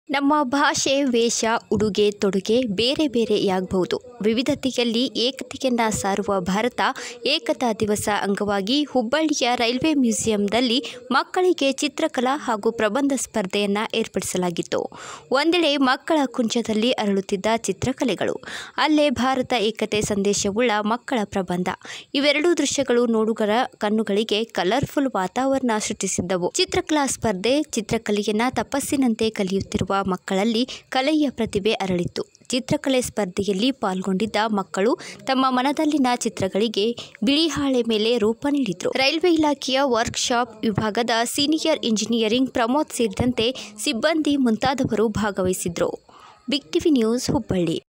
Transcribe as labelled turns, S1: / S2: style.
S1: ನಮ್ಮ ಭಾಷೆ ವೇಷ ಉಡುಗೆ ತೊಡುಗೆ ಬೇರೆ ಬೇರೆಯಾಗಬಹುದು ವಿವಿಧತೆಯಲ್ಲಿ ಏಕತೆಯನ್ನು ಸಾರುವ ಭಾರತ ಏಕತಾ ದಿವಸ ಅಂಗವಾಗಿ ಹುಬ್ಬಳ್ಳಿಯ ರೈಲ್ವೆ ಮ್ಯೂಸಿಯಂನಲ್ಲಿ ಮಕ್ಕಳಿಗೆ ಚಿತ್ರಕಲಾ ಹಾಗೂ ಪ್ರಬಂಧ ಸ್ಪರ್ಧೆಯನ್ನು ಏರ್ಪಡಿಸಲಾಗಿತ್ತು ಒಂದೆಡೆ ಮಕ್ಕಳ ಕುಂಚದಲ್ಲಿ ಅರಳುತ್ತಿದ್ದ ಚಿತ್ರಕಲೆಗಳು ಅಲ್ಲೇ ಭಾರತ ಏಕತೆ ಸಂದೇಶವುಳ್ಳ ಮಕ್ಕಳ ಪ್ರಬಂಧ ಇವೆರಡೂ ದೃಶ್ಯಗಳು ನೋಡುಗರ ಕಣ್ಣುಗಳಿಗೆ ಕಲರ್ಫುಲ್ ವಾತಾವರಣ ಸೃಷ್ಟಿಸಿದ್ದವು ಚಿತ್ರಕಲಾ ಸ್ಪರ್ಧೆ ಚಿತ್ರಕಲೆಯನ್ನ ತಪಸ್ಸಿನಂತೆ ಕಲಿಯುತ್ತಿರುವ ಮಕ್ಕಳಲ್ಲಿ ಕಲೆಯ ಪ್ರತಿಭೆ ಅರಳಿತ್ತು ಚಿತ್ರಕಲೆ ಸ್ಪರ್ಧೆಯಲ್ಲಿ ಪಾಲ್ಗೊಂಡಿದ್ದ ಮಕ್ಕಳು ತಮ್ಮ ಮನದಲ್ಲಿನ ಚಿತ್ರಗಳಿಗೆ ಬಿಳಿ ಹಾಳೆ ಮೇಲೆ ರೂಪ ನೀಡಿದ್ರು ರೈಲ್ವೆ ಇಲಾಖೆಯ ವರ್ಕ್ಶಾಪ್ ವಿಭಾಗದ ಸೀನಿಯರ್ ಇಂಜಿನಿಯರಿಂಗ್ ಪ್ರಮೋದ್ ಸೇರಿದಂತೆ ಸಿಬ್ಬಂದಿ ಮುಂತಾದವರು ಭಾಗವಹಿಸಿದ್ರು ಬಿಗ್ ಟಿವಿ ನ್ಯೂಸ್ ಹುಬ್ಬಳ್ಳಿ